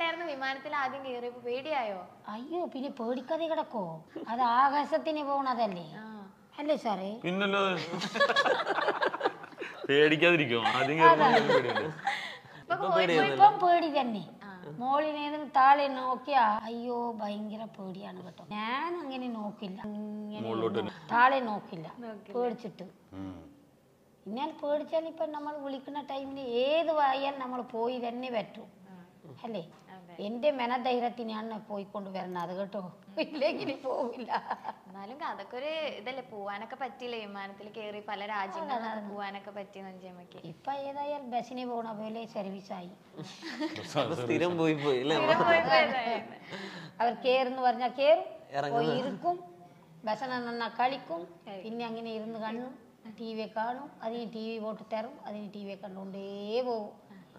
ഉണ്ടായിരുന്നു വിമാനത്തിൽ ആദ്യം കയറിയപ്പോ പേടിയായോ അയ്യോ പിന്നെ പേടിക്കാതെ കിടക്കോ അത് ആകാശത്തിന് പോണതല്ലേ ആ അല്ലേ സാറേ പിന്നല്ലോ പേടിക്കാതിരിക്കും ആദ്യം കേറുമ്പോ പേടിയുണ്ട് ഇപ്പൊ ഇപ്പം പേടി തന്നെ മോളിനേതും താഴെ നോക്കിയാ അയ്യോ ഭയങ്കര പേടിയാണ് കേട്ടോ ഞാൻ അങ്ങനെ നോക്കില്ല ഇങ്ങനെ താഴെ നോക്കില്ല പേടിച്ചിട്ട് എന്നാൽ പേടിച്ചാൽ ഇപ്പൊ നമ്മൾ വിളിക്കുന്ന ടൈമിൽ ഏത് വായാൽ നമ്മൾ പോയി തന്നെ പറ്റും അല്ലേ എന്റെ മനധൈര്യത്തിനാണ് പോയിക്കൊണ്ട് വരുന്നത് കേട്ടോ ഇല്ലെങ്കിൽ പോവില്ല എന്നാലും അതൊക്കെ ഒരു ഇതല്ലേ പോവാനൊക്കെ പറ്റിയില്ലേ വിമാനത്തിൽ കയറി പല രാജ്യങ്ങളിലൊക്കെ പോവാനൊക്കെ പറ്റി നഞ്ചിയമ്മക്ക് ഇപ്പൊ ഏതായാലും ബസ്സിന് പോണ പോലെ സർവീസായി അപ്പൊ സ്ഥിരം പോയി പോയി അല്ലേ അവർ കേറുന്ന് പറഞ്ഞാൽ കേറും പോയി ഇരിക്കും ബസന നന്നാ കളിക്കും പിന്നെ അങ്ങനെ ഇരുന്ന് കാണും ടി വി കാണും അതിന് ടി വി പോട്ട് തരും അതിന് ടി വി കണ്ടുകൊണ്ടേ പോകും